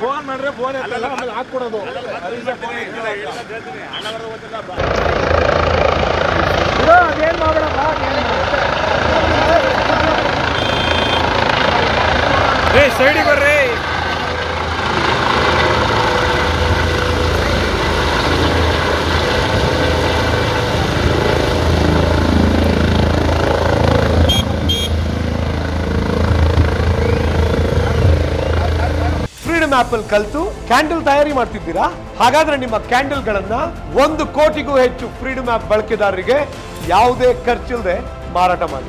phone ಮಾಡ್ರೆ phone ಎತ್ತಲ್ಲ ಆಮೇಲೆ ಹಾಕ್ಕೊಡೋದು ಬಿಡು, ಅದೇನ್ ಮಾಡ್ಬೇಡಪ್ಪ, ಏ ಸೈಡಿಗೆ ಬರ್ರಿ ಫ್ರೀಡಮ್ ಆಪ್ ಅಲ್ಲಿ ಕಲ್ತು ಕ್ಯಾಂಡಲ್ ತಯಾರಿ ಮಾಡ್ತಿದ್ದೀರಾ ಹಾಗಾದ್ರೆ ನಿಮ್ಮ ಕ್ಯಾಂಡಲ್ ಗಳನ್ನ ಒಂದು ಕೋಟಿಗೂ ಹೆಚ್ಚು ಫ್ರೀಡಮ್ ಆಪ್ ಬಳಕೆದಾರರಿಗೆ ಯಾವುದೇ ಖರ್ಚಿಲ್ಲದೆ ಮಾರಾಟ ಮಾಡಿ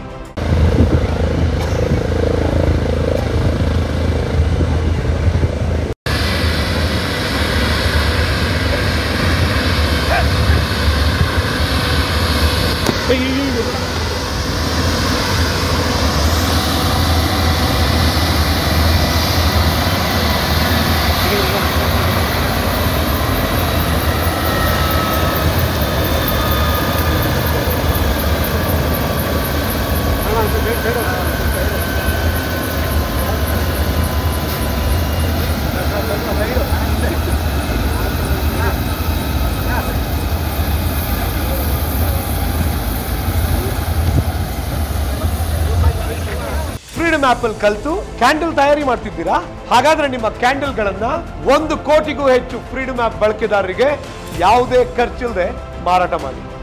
ಫ್ರೀಡಮ್ ಆಪ್ ಅಲ್ಲಿ ಕಲ್ತು ಕ್ಯಾಂಡಲ್ ತಯಾರಿ ಮಾಡ್ತಿದ್ದೀರಾ ಹಾಗಾದ್ರೆ ನಿಮ್ಮ ಕ್ಯಾಂಡಲ್ ಗಳನ್ನ ಒಂದು ಕೋಟಿಗೂ ಹೆಚ್ಚು ಫ್ರೀಡಮ್ ಆಪ್ ಬಳಕೆದಾರರಿಗೆ ಯಾವುದೇ ಖರ್ಚಿಲ್ಲದೆ ಮಾರಾಟ ಮಾಡಿ